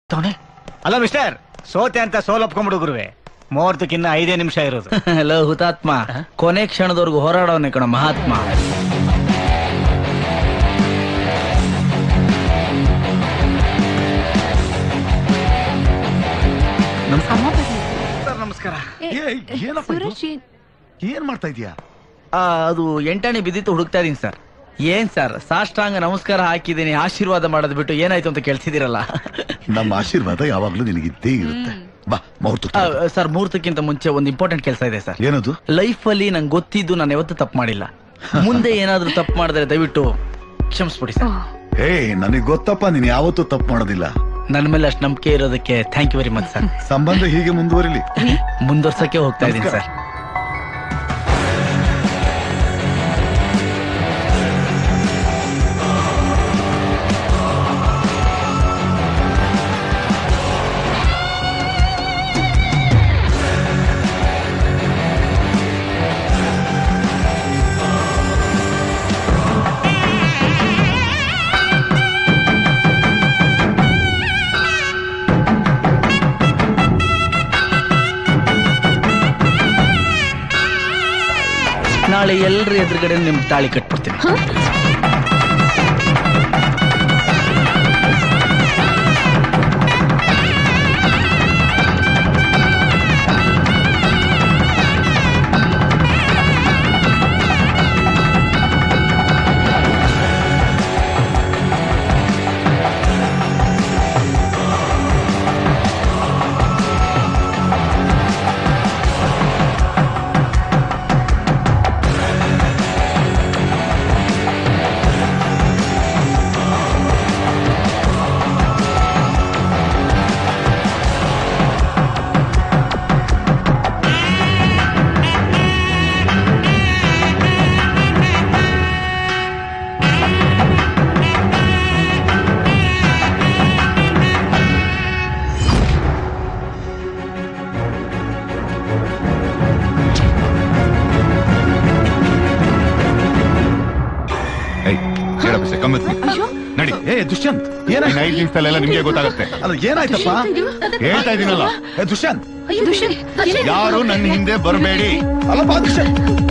ತವನೆ ಅಲ್ಲ ಮಿಸ್ಟರ್ ಸೋತೆ ಅಂತ ಸೋಲಪ್ಕೊಂಬಿಡು ಗುರುವೆ ಮುಹೂರ್ತಕ್ಕಿನ್ನ ಐದೇ ನಿಮಿಷ ಇರೋದು ಹಲೋ ಹುತಾತ್ಮ ಕೊನೆ ಕ್ಷಣದವರೆಗೂ ಹೋರಾಡೋನೆ ಕಣ ಮಹಾತ್ಮ ಅಮ್ಮ ಬರ್ಲಿ. ನಮಸ್ಕಾರ ಏ, ಏ, ಏನಪ್ಪ ಇದು? ಸುರೇಶ್ ಏನ್- ಏನ್ ಮಾಡ್ತಾ ಇದೀಯಾ ಆ, ಅದು ಎಂಟನೇ ಬಿದ್ದಿತ್ತು ಹುಡುಕ್ತಾ ಇದೀನಿ ಸರ್ ಏನ್ ಸರ್ ಸಾಷ್ಟಾಂಗ ನಮಸ್ಕಾರ ಹಾಕಿದ್ದೀನಿ ಆಶೀರ್ವಾದ ಮಾಡೋದು ಬಿಟ್ಟು ಏನಾಯ್ತು ಅಂತ ಕೇಳ್ತಿದ್ದೀರಲ್ಲ ನಮ್ಮ ಆಶೀರ್ವಾದ ಯಾವಾಗ್ಲೂ ನಿನಗಿದ್ದೇ ಇರುತ್ತೆ ಬಾ ಮುಹೂರ್ತ ಆ, ಸರ್ ಮುಹೂರ್ತಕ್ಕಿಂತ ಮುಂಚೆ ಒಂದು ಇಂಪಾರ್ಟೆಂಟ್ ಕೆಲಸ ಇದೆ ಸರ್ ಏನದು ಲೈಫ್ ಅಲ್ಲಿ ನಂಗೆ ಗೊತ್ತಿದ್ದು ನಾನು ಯಾವತ್ತೂ ತಪ್ಪು ಮಾಡಿಲ್ಲ ಮುಂದೆ ಏನಾದ್ರೂ ತಪ್ಪು ಮಾಡಿದ್ರೆ ದಯವಿಟ್ಟು ಕ್ಷಮಿಸ್ಬಿಡಿ ಸರ್ ಓಹ್, ಹೇ ನನಗ್ ಗೊತ್ತಪ್ಪ ನೀನ್ ಯಾವತ್ತೂ ತಪ್ಪು ಮಾಡೋದಿಲ್ಲ ನನ್ನ ಮೇಲೆ ಅಷ್ಟು ನಂಬಿಕೆ ಇರೋದಕ್ಕೆ thank you very much sir ಸಂಬಂಧ ಹೀಗೆ ಮುಂದುವರಿಲಿ ಮುಂದುವರ್ಸಕ್ಕೆ ಹೋಗ್ತಾ ಇದ್ದೀನಿ ನಮಸ್ಕಾರ. ಸರ್ ನಾಳೆ ಎಲ್ಲರ ಎದುರುಗಡೆ ನಿಮ್ ತಾಳಿ ಕಟ್ಬಿಡ್ತೀನಿ ಹೇಳಪ್ಪ ಕಮ್ಮತ್ ಅಯ್ಯೋ ನಡಿ ಏ ದುಷ್ಯಂತ್ ಏನ ಇನ್ನು ಐದು ನಿಮಿಷದಲ್ಲೆಲ್ಲ ನಿಮ್ಗೆ ಗೊತ್ತಾಗುತ್ತೆ ಅಲ್ಲ ಏನಾಯ್ತಪ್ಪ ಹೇಳ್ತಾ ಇದೀನಲ್ಲ ಏ ದುಷ್ಯಂತ್ ಅಯ್ಯೋ ದುಷ್ಯಂತ್ ಯಾರು ನನ್ನ ಹಿಂದೆ ಬರಬೇಡಿ ಅಲ್ಲಪ್ಪ ದುಷ್ಯಂತ್